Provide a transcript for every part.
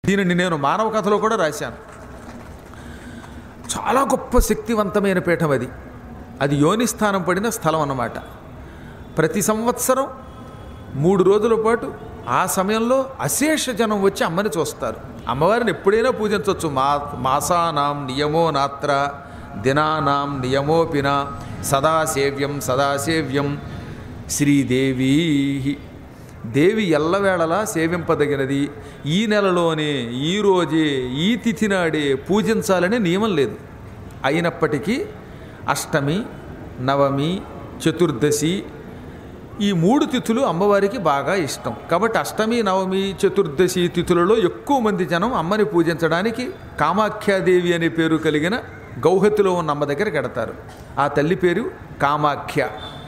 దీనిని నేను మానవ కథలో కూడా రాశాను చాలా గొప్ప శక్తివంతమైన పీఠం అది అది యోని స్థానం పడిన స్థలం అన్నమాట ప్రతి సంవత్సరం మూడు రోజుల పాటు ఆ సమయంలో అశేష జనం వచ్చి అమ్మని చూస్తారు అమ్మవారిని ఎప్పుడైనా పూజించవచ్చు మా మాసానాం నియమో నాత్ర దినానాం నియమోపిన సదాసేవ్యం సదాసేవ్యం శ్రీదేవి దేవి ఎల్లవేళలా సేవింపదగినది ఈ నెలలోనే ఈ రోజే ఈ తిథి నాడే పూజించాలనే నియమం లేదు అయినప్పటికీ అష్టమి నవమి చతుర్దశి ఈ మూడు తిథులు అమ్మవారికి బాగా ఇష్టం కాబట్టి అష్టమి నవమి చతుర్దశి తిథులలో ఎక్కువ మంది జనం అమ్మని పూజించడానికి కామాఖ్యాదేవి అనే పేరు కలిగిన గౌహతిలో ఉన్న అమ్మ దగ్గరికి ఎడతారు ఆ తల్లి పేరు కామాఖ్య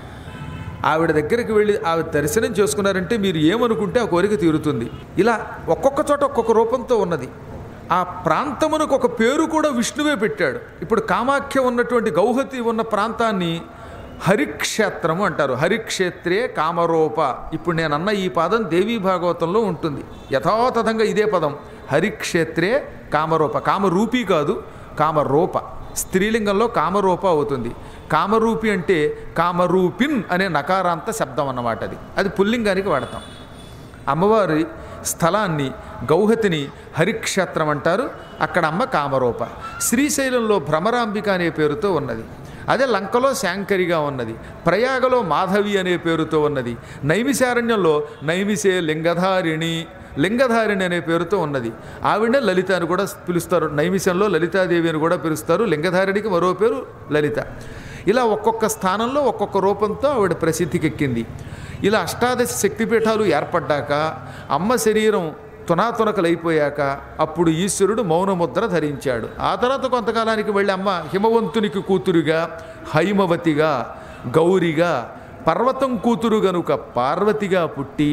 ఆవిడ దగ్గరికి వెళ్ళి ఆవిడ దర్శనం చేసుకున్నారంటే మీరు ఏమనుకుంటే ఆ కోరిక తీరుతుంది ఇలా ఒక్కొక్క చోట ఒక్కొక్క రూపంతో ఉన్నది ఆ ప్రాంతమునకు ఒక పేరు కూడా విష్ణువే పెట్టాడు ఇప్పుడు కామాఖ్య ఉన్నటువంటి గౌహతి ఉన్న ప్రాంతాన్ని హరిక్షేత్రము అంటారు హరిక్షేత్రే కామరూప ఇప్పుడు నేను అన్న ఈ పదం దేవీ భాగవతంలో ఉంటుంది యథాతథంగా ఇదే పదం హరిక్షేత్రే కామరూప కామరూపి కాదు కామరూప స్త్రీలింగంలో కామరూప అవుతుంది కామరూపి అంటే కామరూపిన్ అనే నకారాంత శబ్దం అన్నమాట అది అది పుల్లింగానికి వాడతాం అమ్మవారి స్థలాన్ని గౌహతిని హరిక్షేత్రం అంటారు అక్కడ అమ్మ కామరూప శ్రీశైలంలో భ్రమరాంబిక అనే పేరుతో ఉన్నది అదే లంకలో శాంకరిగా ఉన్నది ప్రయాగలో మాధవి అనే పేరుతో ఉన్నది నైమిశారణ్యంలో నైమిసే లింగధారిణి లింగధారిణి అనే పేరుతో ఉన్నది ఆవిడనే లలిత అని కూడా పిలుస్తారు నైమిషంలో లలితాదేవి అని కూడా పిలుస్తారు లింగధారిణికి మరో పేరు లలిత ఇలా ఒక్కొక్క స్థానంలో ఒక్కొక్క రూపంతో ఆవిడ ప్రసిద్ధికెక్కింది ఇలా అష్టాదశ శక్తిపీఠాలు ఏర్పడ్డాక అమ్మ శరీరం తునాతునకలైపోయాక అప్పుడు ఈశ్వరుడు మౌనముద్ర ధరించాడు ఆ తర్వాత కొంతకాలానికి వెళ్ళి అమ్మ హిమవంతునికి కూతురుగా హైమవతిగా గౌరిగా పర్వతం కూతురు గనుక పార్వతిగా పుట్టి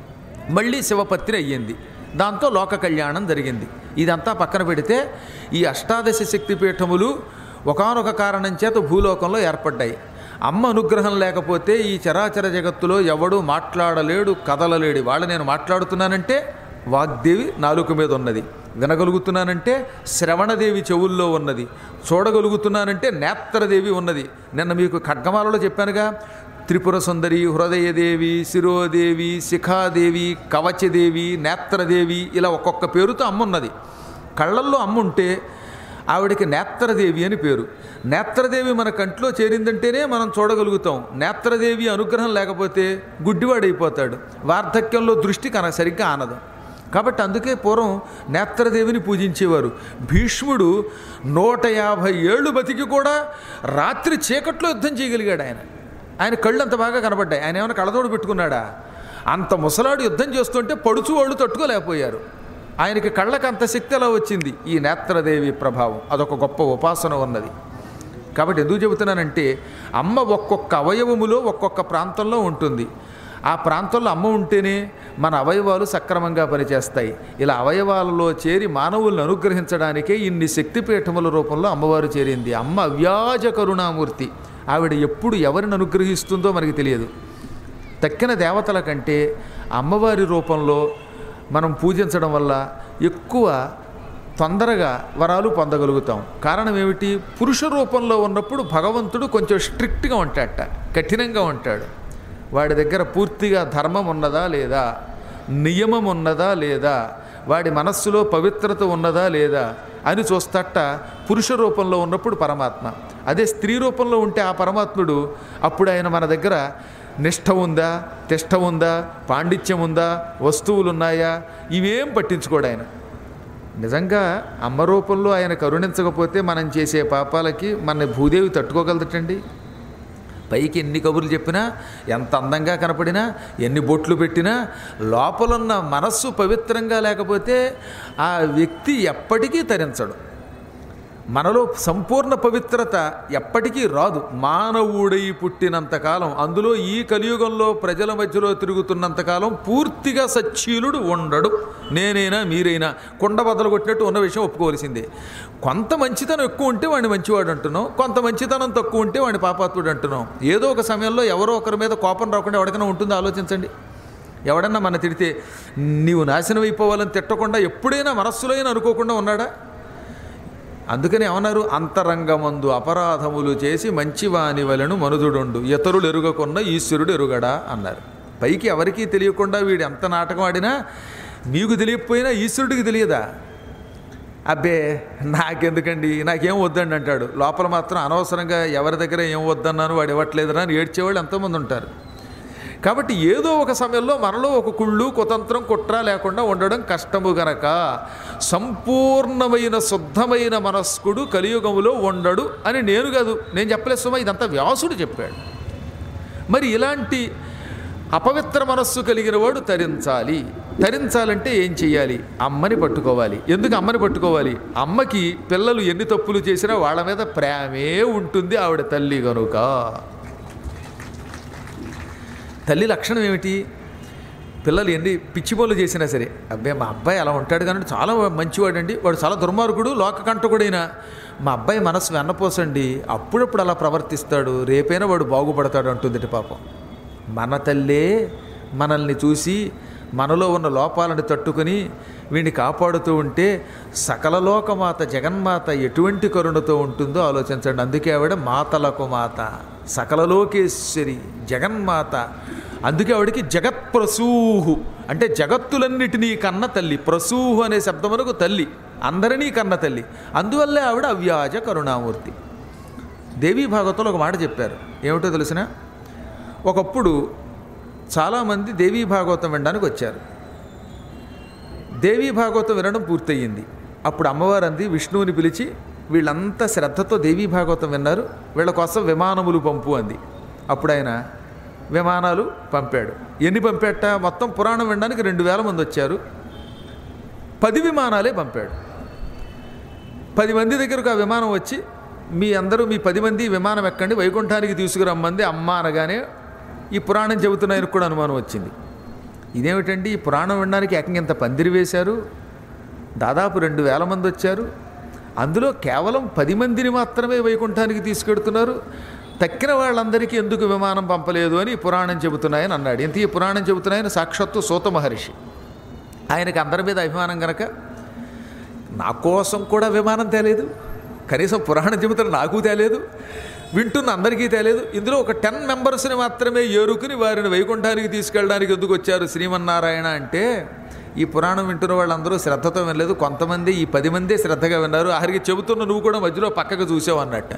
మళ్ళీ శివపత్రి అయ్యింది దాంతో లోక కళ్యాణం జరిగింది ఇదంతా పక్కన పెడితే ఈ అష్టాదశ శక్తి పీఠములు ఒకనొక కారణం చేత భూలోకంలో ఏర్పడ్డాయి అమ్మ అనుగ్రహం లేకపోతే ఈ చరాచర జగత్తులో ఎవడు మాట్లాడలేడు కదలలేడు వాళ్ళు నేను మాట్లాడుతున్నానంటే వాగ్దేవి నాలుక మీద ఉన్నది వినగలుగుతున్నానంటే శ్రవణదేవి చెవుల్లో ఉన్నది చూడగలుగుతున్నానంటే నేత్రదేవి ఉన్నది నిన్న మీకు ఖడ్గమాలలో చెప్పానుగా త్రిపుర సుందరి హృదయదేవి శిరోదేవి శిఖాదేవి కవచదేవి నేత్రదేవి ఇలా ఒక్కొక్క పేరుతో అమ్మ ఉన్నది కళ్ళల్లో అమ్మ ఉంటే ఆవిడకి నేత్రదేవి అని పేరు నేత్రదేవి మన కంట్లో చేరిందంటేనే మనం చూడగలుగుతాం నేత్రదేవి అనుగ్రహం లేకపోతే గుడ్డివాడైపోతాడు వార్ధక్యంలో దృష్టి కన సరిగ్గా ఆనదు కాబట్టి అందుకే పూర్వం నేత్రదేవిని పూజించేవారు భీష్ముడు నూట యాభై ఏళ్ళు బతికి కూడా రాత్రి చీకట్లో యుద్ధం చేయగలిగాడు ఆయన ఆయన కళ్ళు అంత బాగా కనబడ్డాయి ఆయన ఏమైనా కళ్ళతోడు పెట్టుకున్నాడా అంత ముసలాడు యుద్ధం చేస్తుంటే పడుచు వాళ్ళు తట్టుకోలేకపోయారు ఆయనకి కళ్ళకి అంత శక్తి ఎలా వచ్చింది ఈ నేత్రదేవి ప్రభావం అదొక గొప్ప ఉపాసన ఉన్నది కాబట్టి ఎందుకు చెబుతున్నానంటే అమ్మ ఒక్కొక్క అవయవములో ఒక్కొక్క ప్రాంతంలో ఉంటుంది ఆ ప్రాంతంలో అమ్మ ఉంటేనే మన అవయవాలు సక్రమంగా పనిచేస్తాయి ఇలా అవయవాలలో చేరి మానవులను అనుగ్రహించడానికే ఇన్ని శక్తిపీఠముల రూపంలో అమ్మవారు చేరింది అమ్మ అవ్యాజ కరుణామూర్తి ఆవిడ ఎప్పుడు ఎవరిని అనుగ్రహిస్తుందో మనకి తెలియదు తక్కిన దేవతల కంటే అమ్మవారి రూపంలో మనం పూజించడం వల్ల ఎక్కువ తొందరగా వరాలు పొందగలుగుతాం కారణం ఏమిటి పురుష రూపంలో ఉన్నప్పుడు భగవంతుడు కొంచెం స్ట్రిక్ట్గా ఉంటాడట కఠినంగా ఉంటాడు వాడి దగ్గర పూర్తిగా ధర్మం ఉన్నదా లేదా నియమం ఉన్నదా లేదా వాడి మనస్సులో పవిత్రత ఉన్నదా లేదా అని చూస్తట పురుష రూపంలో ఉన్నప్పుడు పరమాత్మ అదే స్త్రీ రూపంలో ఉంటే ఆ పరమాత్ముడు అప్పుడు ఆయన మన దగ్గర నిష్ఠ ఉందా తిష్ట ఉందా పాండిత్యం ఉందా వస్తువులు ఉన్నాయా ఇవేం పట్టించుకోడు ఆయన నిజంగా అమ్మ రూపంలో ఆయన కరుణించకపోతే మనం చేసే పాపాలకి మన భూదేవి తట్టుకోగలదటండి పైకి ఎన్ని కబుర్లు చెప్పినా ఎంత అందంగా కనపడినా ఎన్ని బొట్లు పెట్టినా లోపలున్న మనస్సు పవిత్రంగా లేకపోతే ఆ వ్యక్తి ఎప్పటికీ తరించడు మనలో సంపూర్ణ పవిత్రత ఎప్పటికీ రాదు మానవుడై పుట్టినంతకాలం అందులో ఈ కలియుగంలో ప్రజల మధ్యలో తిరుగుతున్నంతకాలం పూర్తిగా సచ్చీలుడు ఉండడు నేనైనా మీరైనా కొండ బద్దలు కొట్టినట్టు ఉన్న విషయం ఒప్పుకోవాల్సిందే కొంత మంచితనం ఎక్కువ ఉంటే వాడిని మంచివాడు అంటున్నాం కొంత మంచితనం తక్కువ ఉంటే వాడిని పాపాత్ముడు అంటున్నాం ఏదో ఒక సమయంలో ఎవరో ఒకరి మీద కోపం రాకుండా ఎవరికైనా ఉంటుందో ఆలోచించండి ఎవడన్నా మన తిడితే నీవు నాశనం అయిపోవాలని తిట్టకుండా ఎప్పుడైనా మనస్సులో అయినా అనుకోకుండా ఉన్నాడా అందుకని ఏమన్నారు అంతరంగమందు అపరాధములు చేసి మంచివాని వలను మనుదుడుండు ఇతరులు ఎరుగకున్న ఈశ్వరుడు ఎరుగడా అన్నారు పైకి ఎవరికీ తెలియకుండా వీడు ఎంత నాటకం ఆడినా మీకు తెలియకపోయినా ఈశ్వరుడికి తెలియదా అబ్బే నాకెందుకండి నాకేం వద్దండి అంటాడు లోపల మాత్రం అనవసరంగా ఎవరి దగ్గర ఏం వద్దన్నాను వాడు ఇవ్వట్లేదురా అని ఏడ్చేవాళ్ళు ఎంతోమంది ఉంటారు కాబట్టి ఏదో ఒక సమయంలో మనలో ఒక కుళ్ళు కుతంత్రం కుట్ర లేకుండా ఉండడం కష్టము గనక సంపూర్ణమైన శుద్ధమైన మనస్కుడు కలియుగములో ఉండడు అని నేను కాదు నేను చెప్పలేదు సుమా ఇదంతా వ్యాసుడు చెప్పాడు మరి ఇలాంటి అపవిత్ర మనస్సు కలిగిన వాడు తరించాలి తరించాలంటే ఏం చెయ్యాలి అమ్మని పట్టుకోవాలి ఎందుకు అమ్మని పట్టుకోవాలి అమ్మకి పిల్లలు ఎన్ని తప్పులు చేసినా వాళ్ళ మీద ప్రేమే ఉంటుంది ఆవిడ తల్లి కనుక తల్లి లక్షణం ఏమిటి పిల్లలు ఎన్ని పిచ్చి పనులు చేసినా సరే అబ్బాయి మా అబ్బాయి అలా ఉంటాడు కానీ చాలా మంచివాడండి వాడు చాలా దుర్మార్గుడు లోకకంటకుడైనా మా అబ్బాయి మనసు వెన్నపోసండి అప్పుడప్పుడు అలా ప్రవర్తిస్తాడు రేపైనా వాడు బాగుపడతాడు అంటుంది పాపం మన తల్లే మనల్ని చూసి మనలో ఉన్న లోపాలను తట్టుకుని వీడిని కాపాడుతూ ఉంటే సకల లోకమాత జగన్మాత ఎటువంటి కరుణతో ఉంటుందో ఆలోచించండి అందుకే ఆవిడ మాతలకు మాత సకల లోకేశ్వరి జగన్మాత అందుకే ఆవిడకి జగత్ ప్రసూహు అంటే జగత్తులన్నిటినీ కన్న తల్లి ప్రసూహు అనే శబ్దమునకు తల్లి అందరినీ కన్న తల్లి అందువల్లే ఆవిడ అవ్యాజ కరుణామూర్తి దేవీ భాగవతంలో ఒక మాట చెప్పారు ఏమిటో తెలిసిన ఒకప్పుడు చాలామంది దేవీ భాగవతం వినడానికి వచ్చారు దేవీ భాగవతం వినడం పూర్తయింది అప్పుడు అమ్మవారు అంది విష్ణువుని పిలిచి వీళ్ళంతా శ్రద్ధతో దేవీ భాగవతం విన్నారు వీళ్ళ కోసం విమానములు పంపు అంది అప్పుడు ఆయన విమానాలు పంపాడు ఎన్ని పంపేట మొత్తం పురాణం వినడానికి రెండు వేల మంది వచ్చారు పది విమానాలే పంపాడు పది మంది దగ్గరకు ఆ విమానం వచ్చి మీ అందరూ మీ పది మంది విమానం ఎక్కండి వైకుంఠానికి తీసుకురమ్మంది అమ్మ అనగానే ఈ పురాణం చెబుతున్నాయని కూడా అనుమానం వచ్చింది ఇదేమిటండి ఈ పురాణం వినడానికి ఏకంగా ఇంత పందిరి వేశారు దాదాపు రెండు వేల మంది వచ్చారు అందులో కేవలం పది మందిని మాత్రమే వైకుంఠానికి తీసుకెడుతున్నారు తక్కిన వాళ్ళందరికీ ఎందుకు విమానం పంపలేదు అని ఈ పురాణం చెబుతున్నాయని అన్నాడు ఇంత ఈ పురాణం చెబుతున్నాయని సాక్షాత్తు సూత మహర్షి ఆయనకి అందరి మీద అభిమానం గనక నా కోసం కూడా విమానం తేలేదు కనీసం పురాణం చెబుతున్న నాకు తేలేదు వింటున్న అందరికీ తేలేదు ఇందులో ఒక టెన్ మెంబర్స్ని మాత్రమే ఏరుకుని వారిని వైకుంఠానికి తీసుకెళ్ళడానికి ఎందుకు వచ్చారు శ్రీమన్నారాయణ అంటే ఈ పురాణం వింటున్న వాళ్ళందరూ శ్రద్ధతో వినలేదు కొంతమంది ఈ పది మందే శ్రద్ధగా విన్నారు ఆఖరికి చెబుతున్న నువ్వు కూడా మధ్యలో పక్కకు చూసావు అన్నట్ట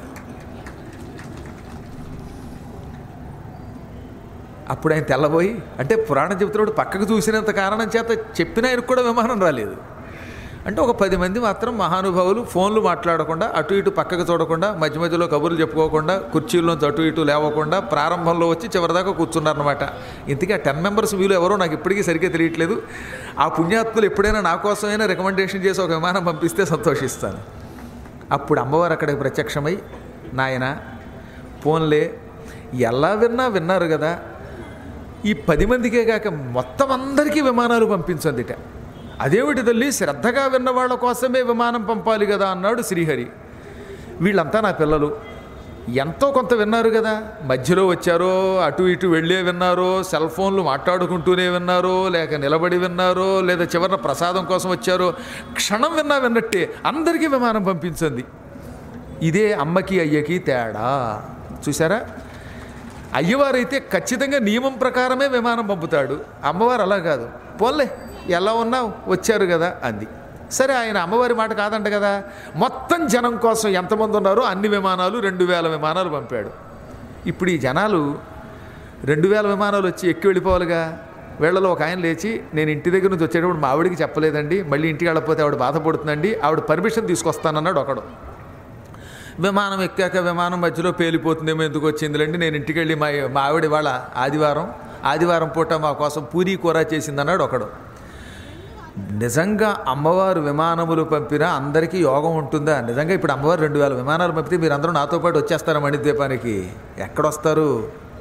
అప్పుడు ఆయన తెల్లబోయి అంటే పురాణం చెబుతున్నాడు పక్కకు చూసినంత కారణం చేత చెప్పిన ఆయనకు కూడా విమానం రాలేదు అంటే ఒక పది మంది మాత్రం మహానుభావులు ఫోన్లు మాట్లాడకుండా అటు ఇటు పక్కకు చూడకుండా మధ్య మధ్యలో కబుర్లు చెప్పుకోకుండా కుర్చీల్లోంచి అటు ఇటు లేవకుండా ప్రారంభంలో వచ్చి చివరిదాకా కూర్చున్నారనమాట ఇంతకీ ఆ టెన్ మెంబర్స్ వీలు ఎవరో నాకు ఇప్పటికీ సరిగ్గా తెలియట్లేదు ఆ పుణ్యాత్ములు ఎప్పుడైనా నా కోసమైనా రికమెండేషన్ చేసి ఒక విమానం పంపిస్తే సంతోషిస్తాను అప్పుడు అమ్మవారు అక్కడికి ప్రత్యక్షమై నాయన పోన్లే ఎలా విన్నా విన్నారు కదా ఈ పది మందికే కాక మొత్తం అందరికీ విమానాలు పంపించందిట అదేమిటి తల్లి శ్రద్ధగా విన్న వాళ్ళ కోసమే విమానం పంపాలి కదా అన్నాడు శ్రీహరి వీళ్ళంతా నా పిల్లలు ఎంతో కొంత విన్నారు కదా మధ్యలో వచ్చారో అటు ఇటు వెళ్ళే విన్నారో సెల్ ఫోన్లు మాట్లాడుకుంటూనే విన్నారో లేక నిలబడి విన్నారో లేదా చివరిన ప్రసాదం కోసం వచ్చారో క్షణం విన్నా విన్నట్టే అందరికీ విమానం పంపించింది ఇదే అమ్మకి అయ్యకి తేడా చూసారా అయ్యవారైతే ఖచ్చితంగా నియమం ప్రకారమే విమానం పంపుతాడు అమ్మవారు అలా కాదు పోన్లే ఎలా ఉన్నావు వచ్చారు కదా అంది సరే ఆయన అమ్మవారి మాట కాదంట కదా మొత్తం జనం కోసం ఎంతమంది ఉన్నారో అన్ని విమానాలు రెండు వేల విమానాలు పంపాడు ఇప్పుడు ఈ జనాలు రెండు వేల విమానాలు వచ్చి ఎక్కి వెళ్ళిపోవాలిగా వీళ్ళలో ఒక ఆయన లేచి నేను ఇంటి దగ్గర నుంచి వచ్చేటప్పుడు మా ఆవిడికి చెప్పలేదండి మళ్ళీ ఇంటికి వెళ్ళకపోతే ఆవిడ బాధపడుతుందండి ఆవిడ పర్మిషన్ తీసుకొస్తానన్నాడు ఒకడు విమానం ఎక్కాక విమానం మధ్యలో పేలిపోతుందేమో ఎందుకు వచ్చిందిలేండి నేను ఇంటికి వెళ్ళి మా మా ఆవిడ ఇవాళ ఆదివారం ఆదివారం పూట మా కోసం పూరీ కూర చేసిందన్నాడు ఒకడు నిజంగా అమ్మవారు విమానములు పంపినా అందరికీ యోగం ఉంటుందా నిజంగా ఇప్పుడు అమ్మవారు రెండు వేల విమానాలు పంపితే మీరందరూ నాతో పాటు వచ్చేస్తారా మణిద్వీపానికి ఎక్కడొస్తారు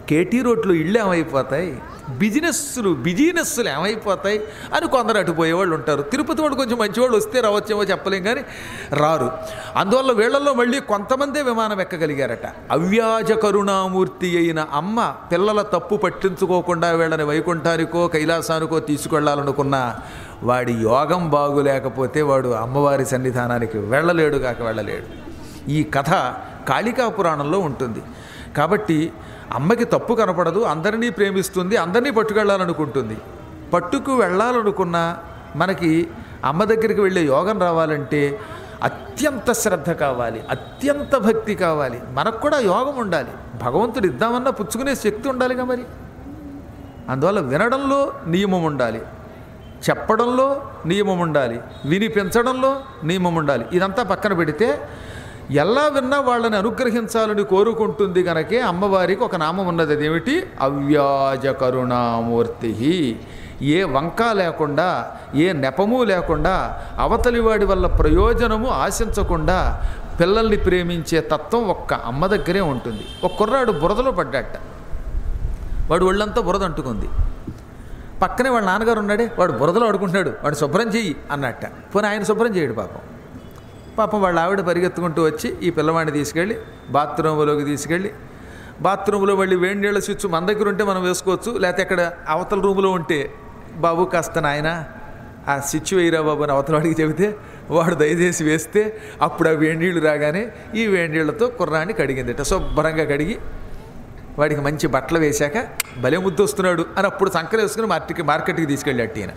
కేటీ రోడ్లు ఇళ్ళు ఏమైపోతాయి బిజినెస్లు బిజినెస్లు ఏమైపోతాయి అని కొందరు అటు పోయేవాళ్ళు ఉంటారు తిరుపతి వాడు కొంచెం మంచివాళ్ళు వస్తే రావచ్చేమో చెప్పలేం కానీ రారు అందువల్ల వీళ్ళల్లో మళ్ళీ కొంతమందే విమానం ఎక్కగలిగారట అవ్యాజ కరుణామూర్తి అయిన అమ్మ పిల్లల తప్పు పట్టించుకోకుండా వీళ్ళని వైకుంఠానికో కైలాసానికో తీసుకెళ్లాలనుకున్న వాడి యోగం బాగులేకపోతే వాడు అమ్మవారి సన్నిధానానికి వెళ్ళలేడు కాక వెళ్ళలేడు ఈ కథ కాళికా పురాణంలో ఉంటుంది కాబట్టి అమ్మకి తప్పు కనపడదు అందరినీ ప్రేమిస్తుంది అందరినీ పట్టుకెళ్ళాలనుకుంటుంది పట్టుకు వెళ్ళాలనుకున్నా మనకి అమ్మ దగ్గరికి వెళ్ళే యోగం రావాలంటే అత్యంత శ్రద్ధ కావాలి అత్యంత భక్తి కావాలి మనకు కూడా యోగం ఉండాలి భగవంతుడు ఇద్దామన్నా పుచ్చుకునే శక్తి ఉండాలిగా మరి అందువల్ల వినడంలో నియమం ఉండాలి చెప్పడంలో నియమం ఉండాలి వినిపించడంలో నియమం ఉండాలి ఇదంతా పక్కన పెడితే ఎలా విన్నా వాళ్ళని అనుగ్రహించాలని కోరుకుంటుంది కనుకే అమ్మవారికి ఒక నామం ఉన్నది అదేమిటి అవ్యాజ కరుణామూర్తి ఏ వంక లేకుండా ఏ నెపము లేకుండా అవతలి వాడి వల్ల ప్రయోజనము ఆశించకుండా పిల్లల్ని ప్రేమించే తత్వం ఒక్క అమ్మ దగ్గరే ఉంటుంది ఒక కుర్రాడు బురదలో పడ్డాట వాడు ఒళ్ళంతా బురద అంటుకుంది పక్కనే వాళ్ళ నాన్నగారు ఉన్నాడే వాడు బురదలో ఆడుకుంటున్నాడు వాడు శుభ్రం చెయ్యి అన్నట్ట పోనీ ఆయన శుభ్రం చేయడు పాపం పాపం వాళ్ళ ఆవిడ పరిగెత్తుకుంటూ వచ్చి ఈ పిల్లవాడిని తీసుకెళ్ళి బాత్రూంలోకి తీసుకెళ్ళి బాత్రూంలో మళ్ళీ వేడి నీళ్ళ స్విచ్ మన దగ్గర ఉంటే మనం వేసుకోవచ్చు లేకపోతే అక్కడ అవతల రూములో ఉంటే బాబు కాస్త నాయన ఆ స్విచ్ వేయరా బాబు అని అవతల వాడికి చెబితే వాడు దయచేసి వేస్తే అప్పుడు ఆ వేడి నీళ్ళు రాగానే ఈ వేడి నీళ్ళతో కుర్రాన్ని కడిగిందిట శుభ్రంగా కడిగి వాడికి మంచి బట్టలు వేశాక భలే ముద్దు వస్తున్నాడు అని అప్పుడు సంకలు వేసుకుని మార్కెట్కి మార్కెట్కి తీసుకెళ్ళాడు ఈయన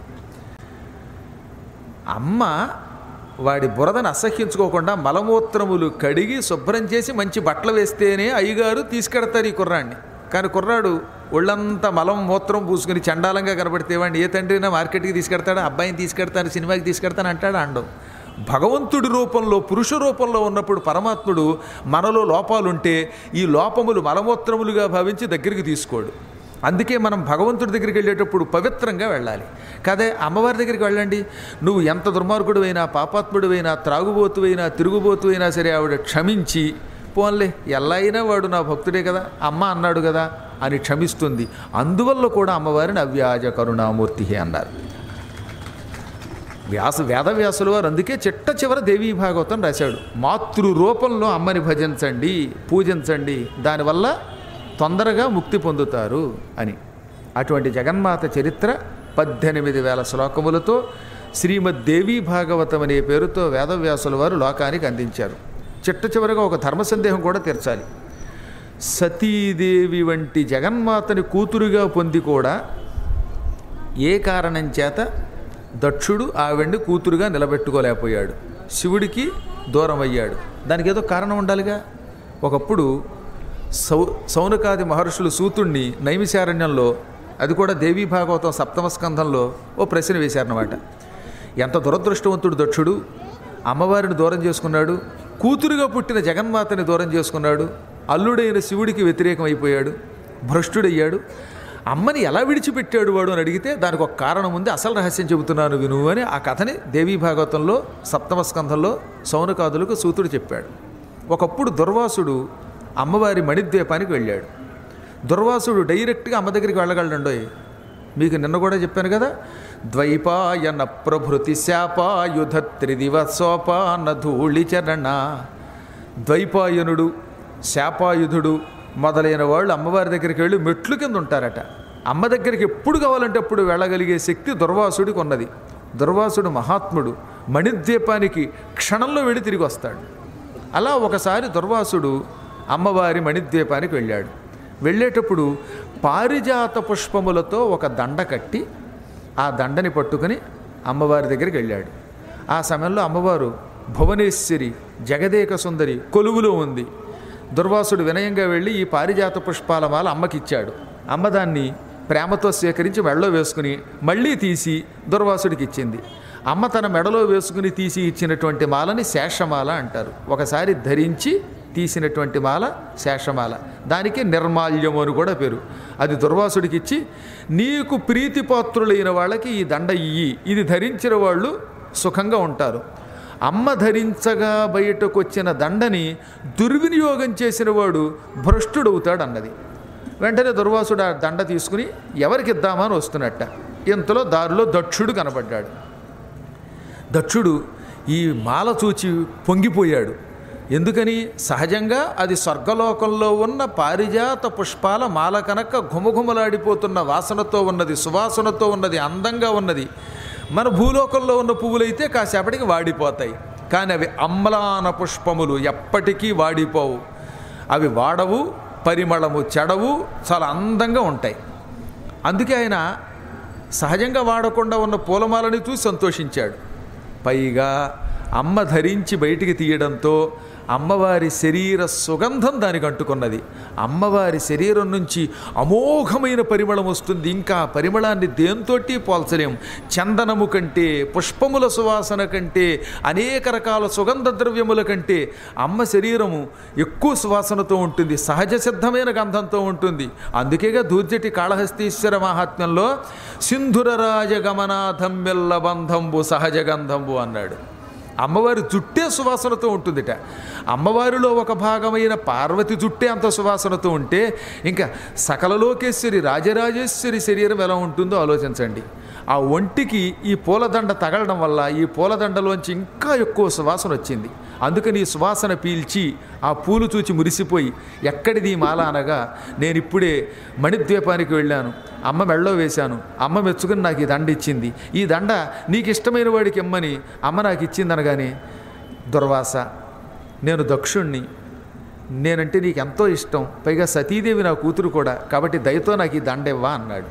అమ్మ వాడి బురదను అసహ్యించుకోకుండా మలమూత్రములు కడిగి శుభ్రం చేసి మంచి బట్టలు వేస్తేనే అయ్యగారు తీసుకెడతారు ఈ కుర్రాడిని కానీ కుర్రాడు ఒళ్ళంతా మలం మూత్రం పూసుకుని చండాలంగా కనబడితే వాడిని ఏ తండ్రినా మార్కెట్కి తీసుకెడతాడా అబ్బాయిని తీసుకెడతాను సినిమాకి తీసుకెడతాను అంటాడు అండవు భగవంతుడి రూపంలో పురుష రూపంలో ఉన్నప్పుడు పరమాత్ముడు మనలో లోపాలుంటే ఈ లోపములు మలమూత్రములుగా భావించి దగ్గరికి తీసుకోడు అందుకే మనం భగవంతుడి దగ్గరికి వెళ్ళేటప్పుడు పవిత్రంగా వెళ్ళాలి కదే అమ్మవారి దగ్గరికి వెళ్ళండి నువ్వు ఎంత దుర్మార్గుడు అయినా పాపాత్ముడు అయినా త్రాగుబోతు అయినా తిరుగుబోతు అయినా సరే ఆవిడ క్షమించి పోన్లే ఎలా అయినా వాడు నా భక్తుడే కదా అమ్మ అన్నాడు కదా అని క్షమిస్తుంది అందువల్ల కూడా అమ్మవారిని అవ్యాజ కరుణామూర్తి అన్నారు వ్యాస వేదవ్యాసుల వారు అందుకే చిట్ట చివర దేవీ భాగవతం రాశాడు మాతృ రూపంలో అమ్మని భజించండి పూజించండి దానివల్ల తొందరగా ముక్తి పొందుతారు అని అటువంటి జగన్మాత చరిత్ర పద్దెనిమిది వేల శ్లోకములతో శ్రీమద్ దేవీ భాగవతం అనే పేరుతో వేదవ్యాసుల వారు లోకానికి అందించారు చిట్ట చివరగా ఒక ధర్మ సందేహం కూడా తీర్చాలి సతీదేవి వంటి జగన్మాతని కూతురుగా పొంది కూడా ఏ కారణం చేత దక్షుడు ఆవిడ్ని కూతురుగా నిలబెట్టుకోలేకపోయాడు శివుడికి దూరం అయ్యాడు దానికి ఏదో కారణం ఉండాలిగా ఒకప్పుడు సౌ సౌనకాది మహర్షులు సూతుణ్ణి నైమిశారణ్యంలో అది కూడా దేవీ భాగవతం సప్తమ స్కంధంలో ఓ ప్రశ్న వేశారన్నమాట ఎంత దురదృష్టవంతుడు దక్షుడు అమ్మవారిని దూరం చేసుకున్నాడు కూతురుగా పుట్టిన జగన్మాతని దూరం చేసుకున్నాడు అల్లుడైన శివుడికి వ్యతిరేకం అయిపోయాడు భ్రష్టుడయ్యాడు అమ్మని ఎలా విడిచిపెట్టాడు వాడు అని అడిగితే దానికి ఒక కారణం ఉంది అసలు రహస్యం చెబుతున్నాను విను అని ఆ కథని దేవీ భాగవతంలో సప్తమ స్కంధంలో సౌనకాదులకు సూతుడు చెప్పాడు ఒకప్పుడు దుర్వాసుడు అమ్మవారి మణిద్వీపానికి వెళ్ళాడు దుర్వాసుడు డైరెక్ట్గా అమ్మ దగ్గరికి వెళ్ళగలండోయ్ మీకు నిన్న కూడా చెప్పాను కదా ద్వైపాయన ప్రభృతి శాపాయుధ త్రిదివ సోపాన ధూళిచరణ ద్వైపాయనుడు శాపాయుధుడు మొదలైన వాళ్ళు అమ్మవారి దగ్గరికి వెళ్ళి మెట్లు కింద ఉంటారట అమ్మ దగ్గరికి ఎప్పుడు కావాలంటే అప్పుడు వెళ్ళగలిగే శక్తి దుర్వాసుడికి ఉన్నది దుర్వాసుడు మహాత్ముడు మణిద్వీపానికి క్షణంలో వెళ్ళి తిరిగి వస్తాడు అలా ఒకసారి దుర్వాసుడు అమ్మవారి మణిద్వీపానికి వెళ్ళాడు వెళ్ళేటప్పుడు పారిజాత పుష్పములతో ఒక దండ కట్టి ఆ దండని పట్టుకుని అమ్మవారి దగ్గరికి వెళ్ళాడు ఆ సమయంలో అమ్మవారు భువనేశ్వరి జగదేక సుందరి కొలువులో ఉంది దుర్వాసుడు వినయంగా వెళ్ళి ఈ పారిజాత పుష్పాల మాల అమ్మకిచ్చాడు అమ్మ దాన్ని ప్రేమతో స్వీకరించి మెడలో వేసుకుని మళ్ళీ తీసి దుర్వాసుడికి ఇచ్చింది అమ్మ తన మెడలో వేసుకుని తీసి ఇచ్చినటువంటి మాలని శేషమాల అంటారు ఒకసారి ధరించి తీసినటువంటి మాల శేషమాల దానికి నిర్మాల్యము అని కూడా పేరు అది దుర్వాసుడికి ఇచ్చి నీకు ప్రీతిపాత్రులైన వాళ్ళకి ఈ దండ ఇయ్యి ఇది ధరించిన వాళ్ళు సుఖంగా ఉంటారు అమ్మ ధరించగా బయటకు వచ్చిన దండని దుర్వినియోగం చేసిన వాడు భ్రష్టుడవుతాడు అన్నది వెంటనే దుర్వాసుడు ఆ దండ తీసుకుని ఎవరికి ఇద్దామని వస్తున్నట్ట ఇంతలో దారిలో దక్షుడు కనబడ్డాడు దక్షుడు ఈ మాల చూచి పొంగిపోయాడు ఎందుకని సహజంగా అది స్వర్గలోకంలో ఉన్న పారిజాత పుష్పాల మాల కనుక ఘుమఘుమలాడిపోతున్న వాసనతో ఉన్నది సువాసనతో ఉన్నది అందంగా ఉన్నది మన భూలోకంలో ఉన్న పువ్వులైతే కాసేపటికి వాడిపోతాయి కానీ అవి అమ్లాన పుష్పములు ఎప్పటికీ వాడిపోవు అవి వాడవు పరిమళము చెడవు చాలా అందంగా ఉంటాయి అందుకే ఆయన సహజంగా వాడకుండా ఉన్న పూలమాలని చూసి సంతోషించాడు పైగా అమ్మ ధరించి బయటికి తీయడంతో అమ్మవారి శరీర సుగంధం దానికి అంటుకున్నది అమ్మవారి శరీరం నుంచి అమోఘమైన పరిమళం వస్తుంది ఇంకా ఆ పరిమళాన్ని దేంతోటి పోల్చలేం చందనము కంటే పుష్పముల సువాసన కంటే అనేక రకాల సుగంధ ద్రవ్యముల కంటే అమ్మ శరీరము ఎక్కువ సువాసనతో ఉంటుంది సహజ సిద్ధమైన గంధంతో ఉంటుంది అందుకేగా దూర్జటి కాళహస్తీశ్వర మహాత్మ్యంలో సింధుర రాజగమనాథమ్మెల్ల బంధంబు సహజ గంధంబు అన్నాడు అమ్మవారి జుట్టే సువాసనతో ఉంటుందిట అమ్మవారిలో ఒక భాగమైన పార్వతి జుట్టే అంత సువాసనతో ఉంటే ఇంకా సకలలోకేశ్వరి రాజరాజేశ్వరి శరీరం ఎలా ఉంటుందో ఆలోచించండి ఆ ఒంటికి ఈ పూలదండ తగలడం వల్ల ఈ పూలదండలోంచి ఇంకా ఎక్కువ సువాసన వచ్చింది అందుకని ఈ సువాసన పీల్చి ఆ పూలు చూచి మురిసిపోయి ఎక్కడిది ఈ మాల అనగా నేను ఇప్పుడే మణిద్వీపానికి వెళ్ళాను అమ్మ మెళ్ళో వేశాను అమ్మ మెచ్చుకుని నాకు ఈ దండ ఇచ్చింది ఈ దండ నీకు ఇష్టమైన వాడికి ఇమ్మని అమ్మ నాకు ఇచ్చింది అనగానే దుర్వాస నేను దక్షుణ్ణి నేనంటే నీకు ఎంతో ఇష్టం పైగా సతీదేవి నా కూతురు కూడా కాబట్టి దయతో నాకు ఈ దండ ఇవ్వా అన్నాడు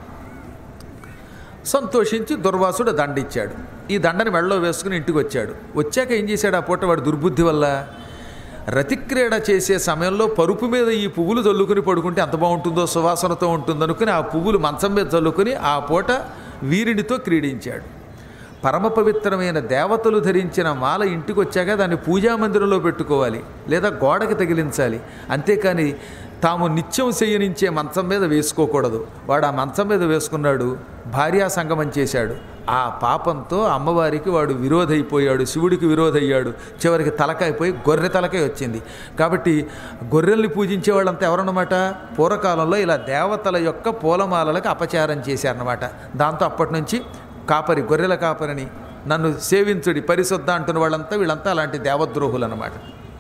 సంతోషించి దుర్వాసుడు దండ ఇచ్చాడు ఈ దండని మెళ్ళలో వేసుకుని ఇంటికి వచ్చాడు వచ్చాక ఏం చేశాడు ఆ పూట వాడు దుర్బుద్ధి వల్ల రతిక్రీడ చేసే సమయంలో పరుపు మీద ఈ పువ్వులు చల్లుకుని పడుకుంటే ఎంత బాగుంటుందో సువాసనతో ఉంటుందనుకుని ఆ పువ్వులు మంచం మీద చల్లుకుని ఆ పూట వీరినితో క్రీడించాడు పరమ పవిత్రమైన దేవతలు ధరించిన మాల ఇంటికి వచ్చాక దాన్ని పూజా మందిరంలో పెట్టుకోవాలి లేదా గోడకి తగిలించాలి అంతేకాని తాము నిత్యం శయనించే మంచం మీద వేసుకోకూడదు వాడు ఆ మంచం మీద వేసుకున్నాడు భార్యా సంగమం చేశాడు ఆ పాపంతో అమ్మవారికి వాడు విరోధైపోయాడు శివుడికి విరోధయ్యాడు చివరికి తలకాయిపోయి గొర్రె తలకాయ వచ్చింది కాబట్టి గొర్రెల్ని పూజించే వాళ్ళంతా ఎవరన్నమాట పూర్వకాలంలో ఇలా దేవతల యొక్క పూలమాలలకు అపచారం చేశారన్నమాట దాంతో అప్పటి నుంచి కాపరి గొర్రెల కాపరిని నన్ను సేవించుడి పరిశుద్ధ అంటున్న వాళ్ళంతా వీళ్ళంతా అలాంటి దేవద్రోహులు అన్నమాట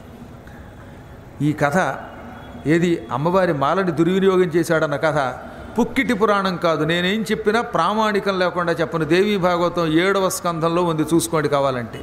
ఈ కథ ఏది అమ్మవారి మాలని దుర్వినియోగం చేశాడన్న కథ పుక్కిటి పురాణం కాదు నేనేం చెప్పినా ప్రామాణికం లేకుండా చెప్పను దేవీ భాగవతం ఏడవ స్కంధంలో ఉంది చూసుకోండి కావాలంటే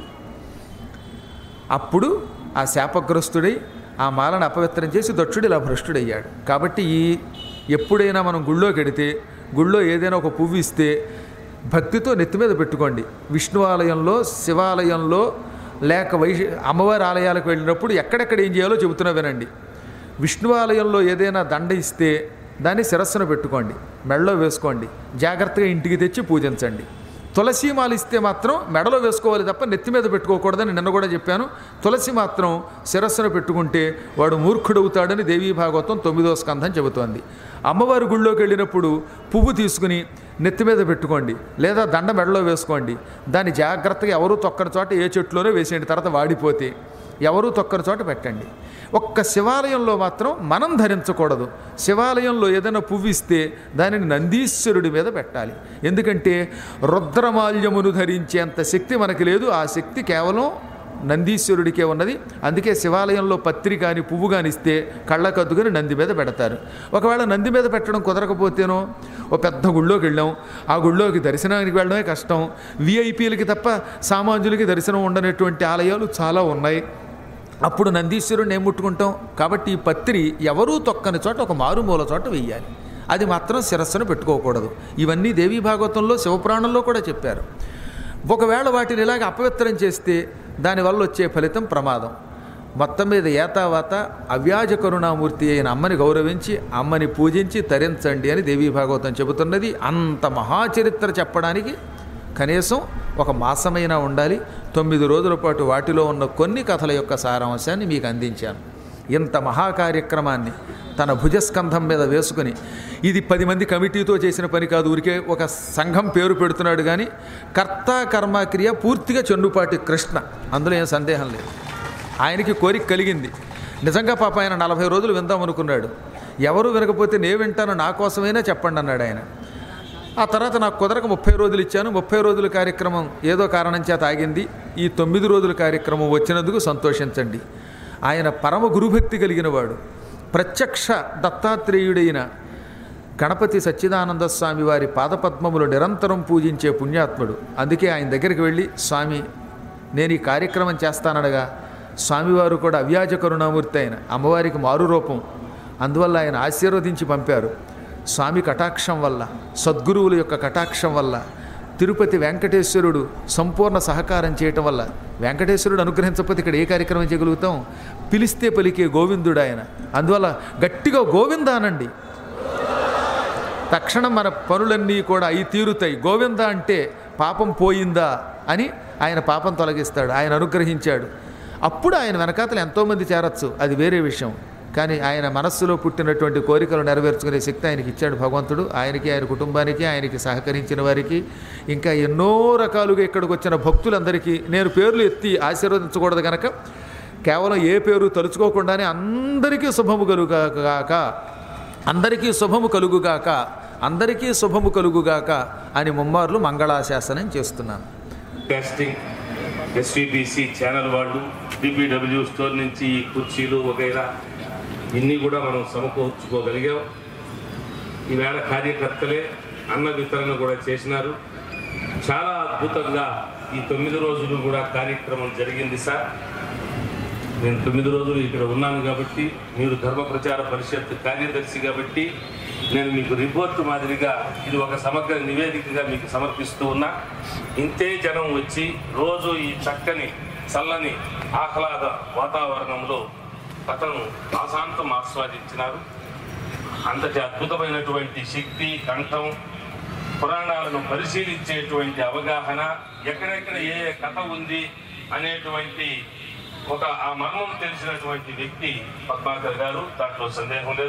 అప్పుడు ఆ శాపగ్రస్తుడై ఆ మాలను అపవిత్రం చేసి దక్షుడు ఇలా భ్రష్టుడయ్యాడు కాబట్టి ఈ ఎప్పుడైనా మనం గుళ్ళోకి వెడితే గుళ్ళో ఏదైనా ఒక పువ్వు ఇస్తే భక్తితో నెత్తి మీద పెట్టుకోండి విష్ణు ఆలయంలో శివాలయంలో లేక వైశ అమ్మవారి ఆలయాలకు వెళ్ళినప్పుడు ఎక్కడెక్కడ ఏం చేయాలో చెబుతున్నా వినండి విష్ణు ఆలయంలో ఏదైనా దండ ఇస్తే దాన్ని శిరస్సున పెట్టుకోండి మెడలో వేసుకోండి జాగ్రత్తగా ఇంటికి తెచ్చి పూజించండి తులసి మాల ఇస్తే మాత్రం మెడలో వేసుకోవాలి తప్ప నెత్తి మీద పెట్టుకోకూడదని నిన్న కూడా చెప్పాను తులసి మాత్రం శిరస్సున పెట్టుకుంటే వాడు మూర్ఖుడవుతాడని దేవీ భాగవతం తొమ్మిదో స్కంధం చెబుతోంది అమ్మవారి గుళ్ళోకి వెళ్ళినప్పుడు పువ్వు తీసుకుని నెత్తి మీద పెట్టుకోండి లేదా దండ మెడలో వేసుకోండి దాన్ని జాగ్రత్తగా ఎవరు తొక్కని చోట ఏ చెట్టులోనో వేసేయండి తర్వాత వాడిపోతే ఎవరు తొక్కని చోట పెట్టండి ఒక్క శివాలయంలో మాత్రం మనం ధరించకూడదు శివాలయంలో ఏదైనా పువ్వు ఇస్తే దానిని నందీశ్వరుడి మీద పెట్టాలి ఎందుకంటే రుద్రమాల్యమును ధరించేంత శక్తి మనకి లేదు ఆ శక్తి కేవలం నందీశ్వరుడికే ఉన్నది అందుకే శివాలయంలో పత్రి కానీ పువ్వు కానీ ఇస్తే కళ్ళకద్దుకుని నంది మీద పెడతారు ఒకవేళ నంది మీద పెట్టడం కుదరకపోతేనో ఓ పెద్ద గుళ్ళోకి వెళ్ళాం ఆ గుళ్ళోకి దర్శనానికి వెళ్ళడమే కష్టం విఐపీలకి తప్ప సామాన్యులకి దర్శనం ఉండనటువంటి ఆలయాలు చాలా ఉన్నాయి అప్పుడు నందీశ్వరుని ఏం ముట్టుకుంటాం కాబట్టి ఈ పత్రి ఎవరూ తొక్కని చోట ఒక మారుమూల చోట వెయ్యాలి అది మాత్రం శిరస్సును పెట్టుకోకూడదు ఇవన్నీ దేవీ భాగవతంలో శివపురాణంలో కూడా చెప్పారు ఒకవేళ వాటిని ఇలాగ అపవిత్రం చేస్తే దానివల్ల వచ్చే ఫలితం ప్రమాదం మొత్తం మీద ఏతావాత అవ్యాజ కరుణామూర్తి అయిన అమ్మని గౌరవించి అమ్మని పూజించి తరించండి అని దేవీ భాగవతం చెబుతున్నది అంత మహాచరిత్ర చెప్పడానికి కనీసం ఒక మాసమైనా ఉండాలి తొమ్మిది రోజుల పాటు వాటిలో ఉన్న కొన్ని కథల యొక్క సారాంశాన్ని మీకు అందించాను ఇంత మహాకార్యక్రమాన్ని తన భుజస్కంధం మీద వేసుకుని ఇది పది మంది కమిటీతో చేసిన పని కాదు ఊరికే ఒక సంఘం పేరు పెడుతున్నాడు కానీ కర్త కర్మ క్రియ పూర్తిగా చెన్నుపాటి కృష్ణ అందులో ఏం సందేహం లేదు ఆయనకి కోరిక కలిగింది నిజంగా పాప ఆయన నలభై రోజులు విందాం అనుకున్నాడు ఎవరు వినకపోతే నే వింటాను నా కోసమైనా చెప్పండి అన్నాడు ఆయన ఆ తర్వాత నాకు కుదరక ముప్పై రోజులు ఇచ్చాను ముప్పై రోజుల కార్యక్రమం ఏదో కారణం చేత ఆగింది ఈ తొమ్మిది రోజుల కార్యక్రమం వచ్చినందుకు సంతోషించండి ఆయన పరమ గురుభక్తి కలిగిన వాడు ప్రత్యక్ష దత్తాత్రేయుడైన గణపతి సచ్చిదానంద స్వామి వారి పాదపద్మములు నిరంతరం పూజించే పుణ్యాత్ముడు అందుకే ఆయన దగ్గరికి వెళ్ళి స్వామి నేను ఈ కార్యక్రమం చేస్తానడగా స్వామివారు కూడా అవ్యాజ కరుణామూర్తి అయిన అమ్మవారికి మారు రూపం అందువల్ల ఆయన ఆశీర్వదించి పంపారు స్వామి కటాక్షం వల్ల సద్గురువుల యొక్క కటాక్షం వల్ల తిరుపతి వెంకటేశ్వరుడు సంపూర్ణ సహకారం చేయటం వల్ల వెంకటేశ్వరుడు అనుగ్రహించకపోతే ఇక్కడ ఏ కార్యక్రమం చేయగలుగుతాం పిలిస్తే పలికే గోవిందుడు ఆయన అందువల్ల గట్టిగా గోవింద అనండి తక్షణం మన పనులన్నీ కూడా అయి తీరుతాయి గోవింద అంటే పాపం పోయిందా అని ఆయన పాపం తొలగిస్తాడు ఆయన అనుగ్రహించాడు అప్పుడు ఆయన వెనకాతలు ఎంతోమంది చేరచ్చు అది వేరే విషయం కానీ ఆయన మనస్సులో పుట్టినటువంటి కోరికలు నెరవేర్చుకునే శక్తి ఆయనకి ఇచ్చాడు భగవంతుడు ఆయనకి ఆయన కుటుంబానికి ఆయనకి సహకరించిన వారికి ఇంకా ఎన్నో రకాలుగా ఇక్కడికి వచ్చిన భక్తులందరికీ నేను పేర్లు ఎత్తి ఆశీర్వదించకూడదు కనుక కేవలం ఏ పేరు తలుచుకోకుండానే అందరికీ శుభము కలుగాక అందరికీ శుభము కలుగుగాక అందరికీ శుభము కలుగుగాక అని ముమ్మార్లు మంగళాశాసనం చేస్తున్నాను కాస్టింగ్ ఎస్విబిసి ఛానల్ వాళ్ళు డిపిడబ్ల్యూ స్టోర్ నుంచి ఈ కుర్చీలు వగైరా ఇన్ని కూడా మనం సమకూర్చుకోగలిగాం ఈవేళ కార్యకర్తలే అన్న వితరణ కూడా చేసినారు చాలా అద్భుతంగా ఈ తొమ్మిది రోజులు కూడా కార్యక్రమం జరిగింది సార్ నేను తొమ్మిది రోజులు ఇక్కడ ఉన్నాను కాబట్టి మీరు ధర్మ ప్రచార పరిషత్ కార్యదర్శి కాబట్టి నేను మీకు రిపోర్ట్ మాదిరిగా ఇది ఒక సమగ్ర నివేదికగా మీకు సమర్పిస్తూ ఉన్నా ఇంతే జనం వచ్చి రోజు ఈ చక్కని చల్లని ఆహ్లాద వాతావరణంలో అతను ఆశాంతం ఆస్వాదించినారు అంతటి అద్భుతమైనటువంటి శక్తి కంఠం పురాణాలను పరిశీలించేటువంటి అవగాహన ఎక్కడెక్కడ ఏ ఏ కథ ఉంది అనేటువంటి ఒక ఆ మర్మం తెలిసినటువంటి వ్యక్తి పద్మాకర్ గారు దాంట్లో సందేహం లేదు